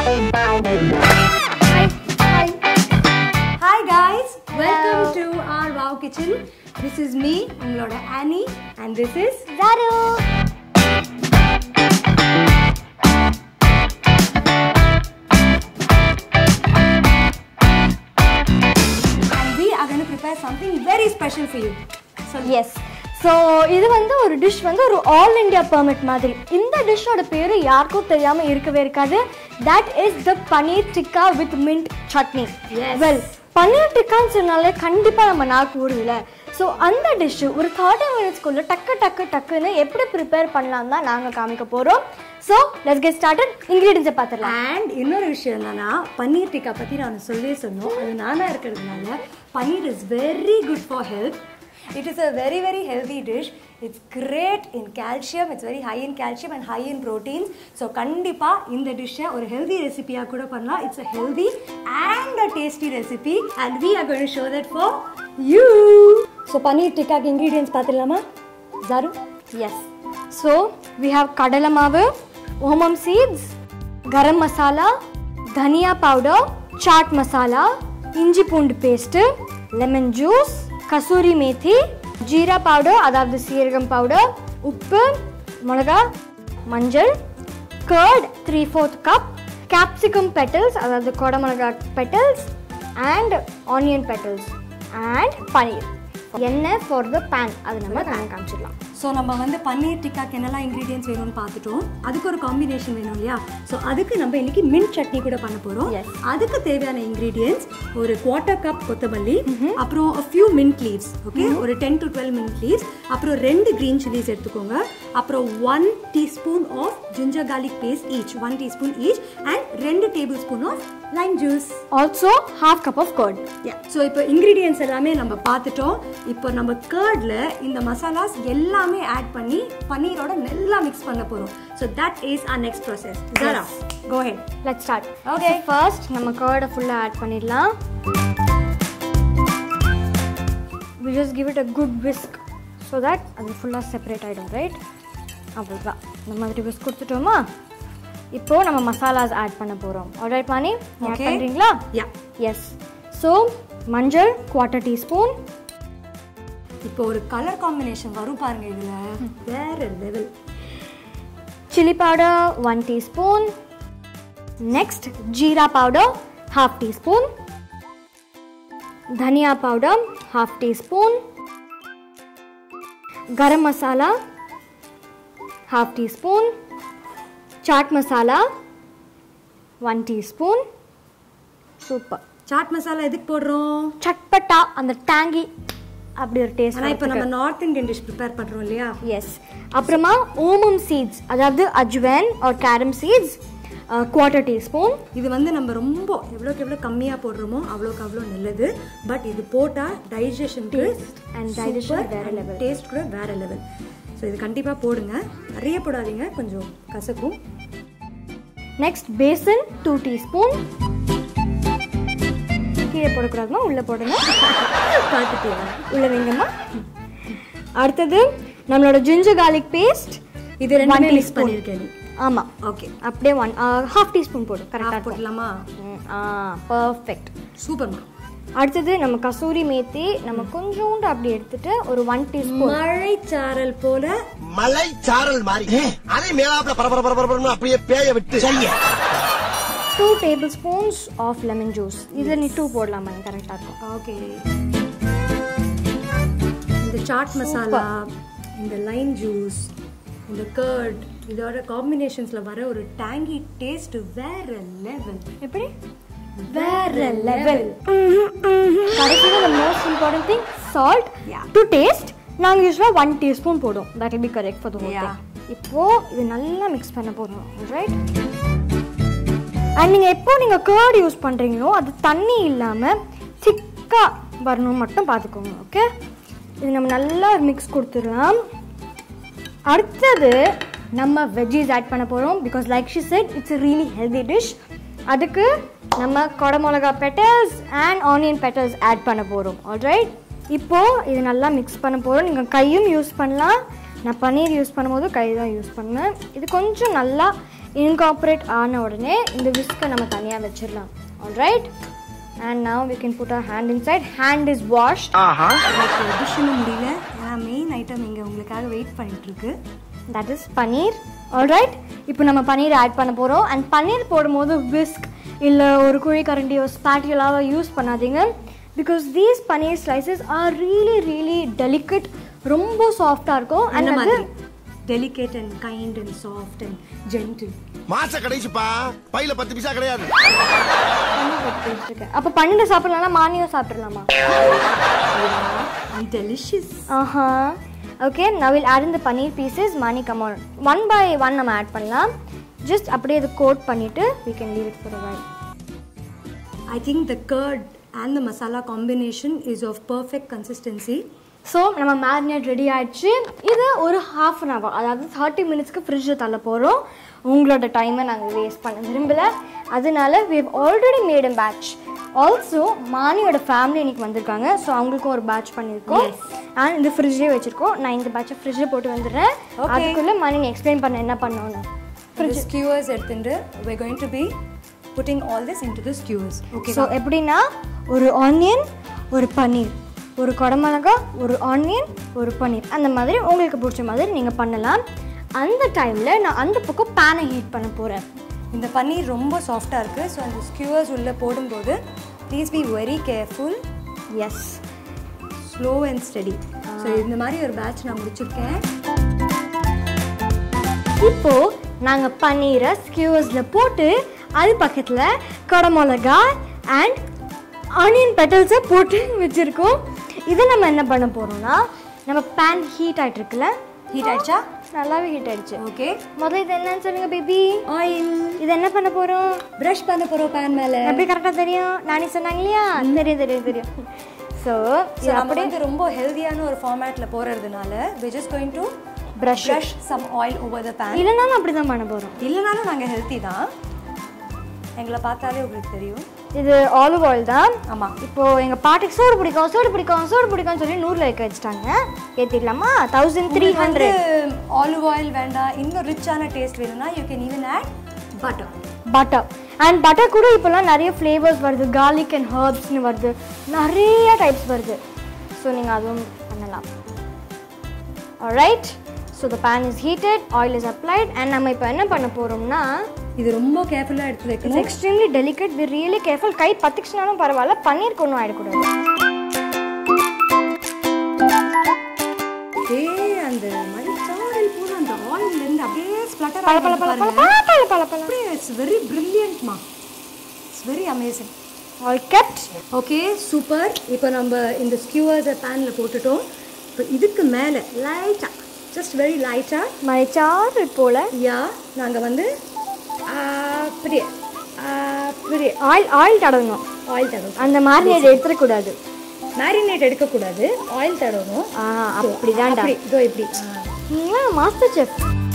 Hi guys welcome to our wow kitchen this is me உங்களோட Annie and this is Zaru. and we are going to prepare something very special for you so yes so இது வந்து ஒரு dish வந்து ஒரு all India permit மாதிரி இந்த டிஷ்ஷோட பேர் யாருக்கும் தெரியாமல் இருக்கவே இருக்காது that is the paneer tikka with mint chutney Yes. Well paneer டிக்கான்னு சொன்னாலே கண்டிப்பாக நம்ம நாக்கு ஊறுதுல ஸோ அந்த டிஷ்ஷு ஒரு தேர்ட்டி மினிட்ஸ்க்குள்ள டக்கு டக்கு டக்குன்னு எப்படி ப்ரிப்பேர் பண்ணலாம் தான் நாங்கள் காமிக்க போகிறோம் ஸோ லெட்ஸ் கெட் ஸ்டார்டட் இன்க்ரீடியன்ஸை பார்த்துடலாம் அண்ட் இன்னொரு விஷயம் என்னன்னா பன்னீர் டிக்கா பற்றி நான் சொல்லவே சொன்னோம் அது நானாக இருக்கிறதுனால paneer is very good for health it is a very very healthy dish it's great in calcium it's very high in calcium and high in proteins so கண்டிப்பாக இந்த டிஷ்ஷை ஒரு ஹெல்தி ரெசிபியாக கூட பண்ணலாம் it's a healthy and a tasty recipe and we are going show that for you so paneer டிக்காக்கு ingredients பார்த்துடலாமா ஜாரு எஸ் ஸோ வி ஹாவ் கடலை மாவு ஓமம் சீட்ஸ் கரம் மசாலா தனியா பவுடர் சாட் மசாலா இஞ்சி பூண்டு paste lemon juice kasuri methi jeera powder அதாவது சீரகம் பவுடர் உப்பு மிளகா மஞ்சள் curd three fourth cup capsicum petals அதாவது குடமிளகா petals and onion petals and paneer எண்ணெய் ஃபார் த பேன் அது நம்ம பேன் காமிச்சிடலாம் ஸோ நம்ம வந்து பன்னீர் டிக்காக்கு என்னெல்லாம் இன்க்ரீடியன்ஸ் வேணும்னு பார்த்துட்டோம் அதுக்கு ஒரு காம்பினேஷன் வேணும் இல்லையா ஸோ அதுக்கு நம்ம இன்னைக்கு மின்ட் சட்னி கூட பண்ண போகிறோம் Yes. அதுக்கு தேவையான இன்க்ரீடியன்ஸ் ஒரு குவார்ட்டர் கப் கொத்தமல்லி அப்புறம் a few mint leaves okay ஒரு ten to twelve mint leaves அப்புறம் ரெண்டு க்ரீன் சில்லிஸ் எடுத்துக்கோங்க அப்புறம் one teaspoon of ginger garlic paste each one teaspoon each and ரெண்டு tablespoon of lime juice also half cup of curd so இப்போ ingredients எல்லாமே நம்ம பார்த்துட்டோம் இப்போ நம்ம கர்டில் இந்த மசாலாஸ் எல்லாமே ஆட் பண்ணி பன்னீரோட நல்லா மிக்ஸ் பண்ண போகிறோம் so that is our next process ஜரா go ahead let start Okay. First நம்ம கர்டை ஃபுல்லாக ஆட் பண்ணிடலாம் we just give it a good whisk so that அது ஃபுல்லாக செப்பரேட் ஆகிடும் ரைட் அவ்வளோதான் இந்த மாதிரி whisk கொடுத்துட்டோமா இப்போ நம்ம மசாலாஸ் ஆட் பண்ண போகிறோம் ஆல்ரைட் மானி ஆட் Okay. பண்ணுறீங்களா யா எஸ் ஸோ மஞ்சள் குவார்ட்டர் டீஸ்பூன் இப்போ ஒரு கலர் காம்பினேஷன் வரும் பாருங்க இதில் வேற level chili powder 1 teaspoon next jeera powder half teaspoon dhania powder half teaspoon garam masala half teaspoon chaat masala 1 teaspoon super chaat masala எதுக்கு போடுறோம் சட்பட்டா அந்த டேங்கி அப்படி ஒரு டேஸ்ட் ஆனால் இப்போ நம்ம நார்த் இந்தியன் டிஷ் ப்ரிப்பேர் பண்ணுறோம் இல்லையா எஸ் அப்புறமா ஓமம் சீட்ஸ் அதாவது ajwain or carom seeds quarter teaspoon இது வந்து நம்ம ரொம்ப எவ்வளோக்கு எவ்வளோ கம்மியாக போடுறோமோ அவ்வளோக்கு அவ்வளோ நல்லது பட் இது போட்டால் டைஜஷனுக்கு and digestion வேற level. டேஸ்ட் கூட வேற லெவல் ஸோ இது கண்டிப்பாக போடுங்க நிறைய போடாதீங்க கொஞ்சம் கசக்கும் நெக்ஸ்ட் பேசன் டூ டீஸ்பூன் கீழே போடக்கூடாதுமா உள்ளே போடுங்க பார்த்துட்டு உள்ள வைங்கம்மா அடுத்தது நம்மளோட ஜிஞ்சர் கார்லிக் பேஸ்ட் இது ரெண்டுமே மிக்ஸ் பண்ணியிருக்கேன் நீ ஆமாம் ஓகே அப்படியே ஒன் ஹாஃப் டீஸ்பூன் போடும் கரெக்டாக இருக்கும் போடலாமா ம், ஆ பர்ஃபெக்ட் சூப்பர்மா அடுத்தது நம்ம கசூரி மேத்தி நம்ம கொஞ்சோண்டு அப்படி எடுத்துட்டு ஒரு ஒன் டீஸ்பூன் மழைச்சாரல் போல மலை சாரல் மாதிரி அதே மேலாப்ல பரபர பரபரன்னு அப்படியே பேய விட்டு two tablespoons of lemon juice இதில் நீ டூ போடலாமா கரெக்டாக இருக்கும் ஓகே இந்த சாட் மசாலா இந்த லைம் ஜூஸ் இந்த கர்ட் இதோட காம்பினேஷன்ஸ்ல வர ஒரு டேங்கி டேஸ்ட் வேற லெவல் எப்படி வேற லெவல் கடைசியில் the most important thing salt Yeah. to taste நாங்கள் யூஸ்வலாக ஒன் டீஸ்பூன் போடும் that will be correct for the whole Yeah. thing இப்போ இது நல்லா மிக்ஸ் பண்ண போகிறோம் ரைட் அண்ட் நீங்கள் எப்போ நீங்கள் கேர்ட் யூஸ் பண்ணுறீங்களோ அது தண்ணி இல்லாமல் திக்காக வரணும் மட்டும் பார்த்துக்கோங்க ஓகே இது நம்ம நல்லா மிக்ஸ் கொடுத்துடலாம் அடுத்தது நம்ம வெஜ்ஜீஸ் ஆட் பண்ண போகிறோம் because like she said it's really healthy dish அதுக்கு நம்ம குடமிளகா petals and onion petals add பண்ண போகிறோம் ஆல்ரைட் இப்போது இது நல்லா மிக்ஸ் பண்ண போகிறோம் நீங்கள் கையும் யூஸ் பண்ணலாம் நான் பன்னீர் யூஸ் பண்ணும்போது கை தான் யூஸ் பண்ணேன் இது கொஞ்சம் நல்லா இன்கார்பரேட் ஆன உடனே இந்த விஸ்கை நம்ம தனியாக வச்சிடலாம் alright and now we can put our hand inside hand is washed எடிஷனும் முடியல ஏன்னா மெயின் ஐட்டம் இங்கே உங்களுக்காக வெயிட் பண்ணிட்டு இருக்கு தட் இஸ் பன்னீர் ஆல்ரைட் இப்போ நம்ம பன்னீர் ஆட் பண்ண போகிறோம் அண்ட் பன்னீர் போடும்போது விஸ்க் இல்லை ஒரு குழி கரண்டியோ ஸ்பாட்டியலாவோ யூஸ் பண்ணாதீங்க because these paneer slices are really really delicate ரொம்ப சாஃப்டாக இருக்கும் அந்த அண்ட் மாதிரி வந்து delicate and kind and soft and gentle மாச கடைசிப்பா பையில பத்து பைசா கிடையாது பன்னீர் போட்டு பேசிட்டுருக்கேன் அப்போ பன்னீர் சாப்பிடலாம்னா மார்னிங்கும் சாப்பிட்றலாமா அண்ட் டெலிஷியஸ் ஆஹா ஓகே நான் வில் ஆட் இந்த paneer pieces Mani come on one by one add பண்ணலாம் ஜஸ்ட் அப்படியே இது கோட் பண்ணிவிட்டு we can leave it for a while I think the curd and the masala combination is of perfect consistency. So நம்ம marinade ready ஆயிடுச்சு இது ஒரு half an hour அதாவது thirty மினிட்ஸ்க்கு ஃப்ரிட்ஜில் தள்ள போகிறோம் உங்களோட டைமை நாங்கள் வேஸ்ட் பண்ண விரும்பல அதனால we have already made a batch also மானியோட ஃபேமிலி இன்னைக்கு வந்திருக்காங்க ஸோ அவங்களுக்கும் ஒரு பேட்ச் பண்ணியிருக்கோம் அண்ட் இந்த ஃப்ரிட்ஜ்லேயே வச்சுருக்கோம் நான் இந்த பேட்சை ஃப்ரிட்ஜில் போட்டு வந்துடுறேன் Okay. அதுக்குள்ளே மணி நீ எக்ஸ்பிளைன் பண்ண என்ன பண்ணோன்னு The skewers எடுத்துட்டு we're going to be putting all this into the skewers. Okay. So எப்படின்னா ஒரு ஆனியன் ஒரு பன்னீர் ஒரு குடமிளகா ஒரு ஆனியன் ஒரு பன்னீர் அந்த மாதிரி உங்களுக்கு பிடிச்ச மாதிரி நீங்கள் பண்ணலாம் அந்த டைமில் நான் அந்த பக்கம் பேனை ஹீட் பண்ண போகிறேன் இந்த பன்னீர் ரொம்ப சாஃப்டாக இருக்குது ஸோ அந்த skewers உள்ளே போடும்போது please be very careful yes slow and steady so இந்த மாதிரி ஒரு பேட்ச் நான் முடிச்சிருக்கேன் இப்போ நாங்கள் பன்னீரை ஸ்கியூவர்ஸில் போட்டு அது பக்கத்தில் குடமிளகா அண்ட் ஆனியன் பெட்டல்ஸை போட்டு வச்சுருக்கோம் இதை நம்ம என்ன பண்ண போகிறோம்னா நம்ம பேன் ஹீட் ஆகிட்டு இருக்குல்ல ஹீட் ஆயிடுச்சா நல்லாவே ஹீட் ஆயிடுச்சு ஓகே முதல்ல இது என்னன்னு சொல்லுங்க பேபி ஆயில் இது என்ன பண்ண போறோம் ப்ரஷ் பண்ண போகிறோம் பேன் மேலே எப்படி கரெக்டா தெரியும் நானே சொன்னாங்க இல்லையா தெரியும் தெரியும் தெரியும் ஸோ ஸோ நம்ம வந்து ரொம்ப ஹெல்தியான ஒரு ஃபார்மேட்டில் போகிறதுனால we're just going to brush brush some oil over the pan இல்லைனாலும் அப்படி தான் பண்ண போகிறோம் இல்லைனாலும் நாங்கள் ஹெல்த்தி தான் எங்களை பார்த்தாலே உங்களுக்கு தெரியும் இது ஆலிவ் ஆயில் தான் ஆமாம் இப்போ எங்க பாட்டிக்கு சோறு பிடிக்கும் சோறு பிடிக்கும் சோறு பிடிக்கும்னு சொல்லி நூறுல வைக்க வச்சுட்டாங்க ஏற்றிடலாமா thousand three hundred olive oil வேண்டாம் இன்னும் ரிச்சான டேஸ்ட் வேணும்னா you can even add butter butter and butter கூட இப்போலாம் நிறைய ஃப்ளேவர்ஸ் வருது garlic அண்ட் ஹர்ப்ஸ்னு வருது நிறைய டைப்ஸ் வருது ஸோ நீங்கள் அதுவும் பண்ணலாம் alright so the pan is heated oil is applied and நம்ம இப்போ என்ன பண்ண போகிறோம்னா இது ரொம்ப கேர்ஃபுல்லாக எடுத்து இட்ஸ் வைக்கணும் extremely delicate we really careful கை பத்துச்சுனாலும் பரவாயில்ல பன்னீருக்கு ஒன்றும் ஆகிடக்கூடாது அப்படியே அந்த மாதிரி சாரல் போது அந்த ஆயில்லேருந்து அப்படியே ஸ்ப்ளட்டர் பல பல பல பல பல பல பல பல அப்படியே இட்ஸ் வெரி பிரில்லியன்ட்மா it's very amazing all kept okay super இப்போ நம்ம இந்த ஸ்கியூவர்ஸை பேனில் போட்டுட்டோம் இப்போ இதுக்கு மேலே லைட்டாக ஜஸ்ட் வெரி லைட்டாக மலைச்சாறு போல யா நாங்கள் வந்து அப்படியே அப்படியே ஆயில் ஆயில் தடவணும் ஆயில் தடவும் அந்த மாதிரி எடுத்துடக்கூடாது மேரினேட் எடுக்கக்கூடாது ஆயில் தடவணும் ஆ அப்படிதான்டா அப்படி இதோ இப்படி மாஸ்டர் செஃப்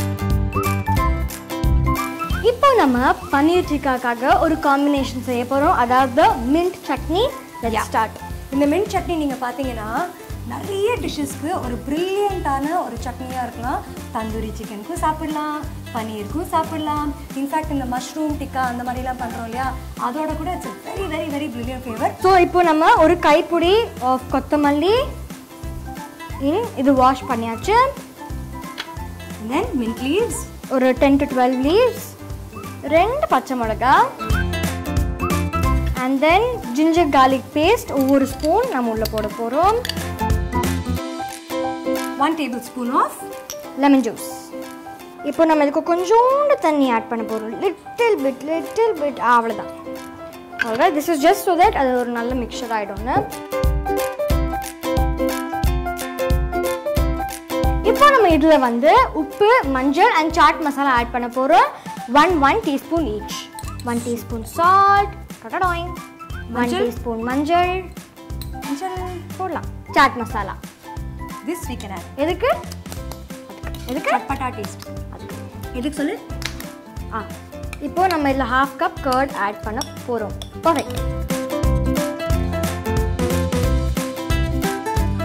இப்போ நம்ம பன்னீர் டிக்காக்காக ஒரு காம்பினேஷன் செய்ய போகிறோம் அதாவது மின்ட் சட்னி ஸ்டார்ட் இந்த மின்ட் சட்னி நீங்கள் பார்த்தீங்கன்னா நிறைய டிஷ்ஷஸ்க்கு ஒரு ப்ரில்லியண்ட்டான ஒரு சட்னியாக இருக்கலாம் தந்தூரி சிக்கனுக்கும் சாப்பிடலாம் பன்னீருக்கும் சாப்பிடலாம் இன்ஃபேக்ட் இந்த மஷ்ரூம் டிக்கா அந்த மாதிரிலாம் பண்ணுறோம் இல்லையா அதோட கூட it's very very very brilliant flavour so இப்போ நம்ம ஒரு கைப்பிடி ஆஃப் கொத்தமல்லி இன் இது வாஷ் பண்ணியாச்சு தென் மின்ட் லீவ்ஸ் ஒரு டென் டு டுவெல் லீவ்ஸ் ரெண்டு பச்சை மிளகா and then ginger garlic paste ஒவ்வொரு ஸ்பூன் நம்ம உள்ள போட போகிறோம் one tablespoon of lemon juice இப்போ நம்ம இதுக்கு கொஞ்சோண்டு தண்ணி ஆட் பண்ண போகிறோம் லிட்டில் பிட் லிட்டில் பிட் அவ்வளோதான் அவ்வளோ this is just so that அது ஒரு நல்ல மிக்சர் ஆகிடும்னு இப்போ நம்ம இதில் வந்து உப்பு மஞ்சள் அண்ட் சாட் மசாலா ஆட் பண்ண போகிறோம் one one teaspoon each one teaspoon salt டொடடாயிங் ஒன் மஞ்சள்? டீஸ்பூன் மஞ்சள் மஞ்சள் போடலாம் chaat masala this we can add எதுக்கு எதுக்கு சட்பட்டா டேஸ்ட் எதுக்கு சொல்லு ஆ இப்போ நம்ம இதில் ஹாஃப் கப் கர்ட் ஆட் பண்ண போகிறோம் பர்ஃபெக்ட்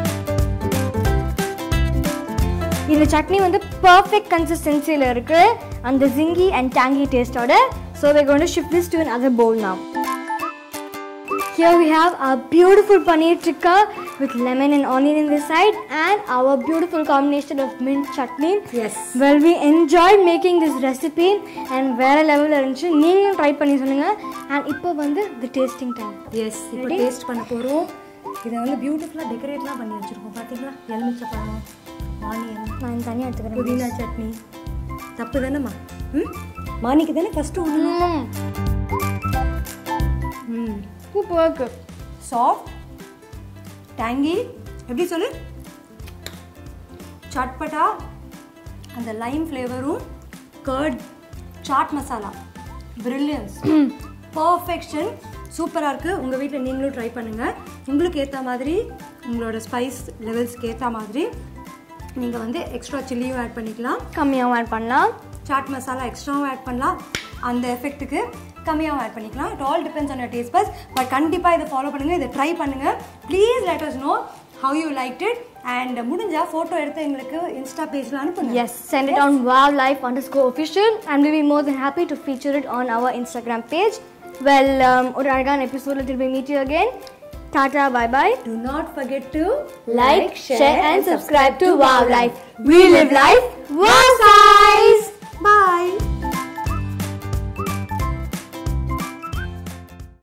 இந்த சட்னி வந்து பர்ஃபெக்ட் கன்சிஸ்டன்சியில் இருக்குது அந்த zingy and tangy tasteோட so we're going to shift this to another bowl now here we have our beautiful paneer tikka with lemon and onion in this side and our beautiful combination of mint chutney Yes. well we enjoyed making this recipe and வேற லெவலில் இருந்துச்சு நீங்களும் try பண்ணி சொல்லுங்க and இப்போ வந்து the tasting time yes இப்போ taste பண்ண போகிறோம் இதை வந்து பியூட்டிஃபுல்லாக டெக்கரேட்லாம் பண்ணி வச்சுருக்கோம் பார்த்தீங்களா எலுமிச்சை பழம் ஆனியன் நான் தனியாக எடுத்துக்கிறேன் புதினா சட்னி தப்பு தானேம்மா ம் மானிக்கு தானே ஃபஸ்ட்டு ஒன்று ம் சூப்பராக இருக்கு சாஃப்ட் டேங்கி எப்படி சொல்லு சட்பட்டா அந்த லைம் ஃப்ளேவரும் curd chaat masala brilliance perfection சூப்பராக இருக்குது உங்கள் வீட்டில் நீங்களும் ட்ரை பண்ணுங்கள் உங்களுக்கு ஏற்ற மாதிரி உங்களோட ஸ்பைஸ் லெவல்ஸ்க்கு ஏற்ற மாதிரி நீங்கள் வந்து எக்ஸ்ட்ரா சில்லியும் ஆட் பண்ணிக்கலாம் கம்மியாகவும் ஆட் பண்ணலாம் சாட் மசாலா எக்ஸ்ட்ராவும் ஆட் பண்ணலாம் அந்த எஃபெக்ட்டுக்கு கம்மியாகவும் ஆட் பண்ணிக்கலாம் it all depends on your taste பஸ் பட் கண்டிப்பாக இதை ஃபாலோ பண்ணுங்கள் இதை ட்ரை பண்ணுங்கள் please let us know how you like it and முடிஞ்சா ஃபோட்டோ எடுத்து எங்களுக்கு இன்ஸ்டா பேஜில் அனுப்புங்க Yes, send it on wildlife underscore official and we'll be more than happy to feature it on our Instagram page. Well, um, ஒரு அழகான எபிசோடில் திரும்பி meet you again. Tata, bye bye. Do not forget to Like, share and subscribe to Wow Life. We live life, wow size!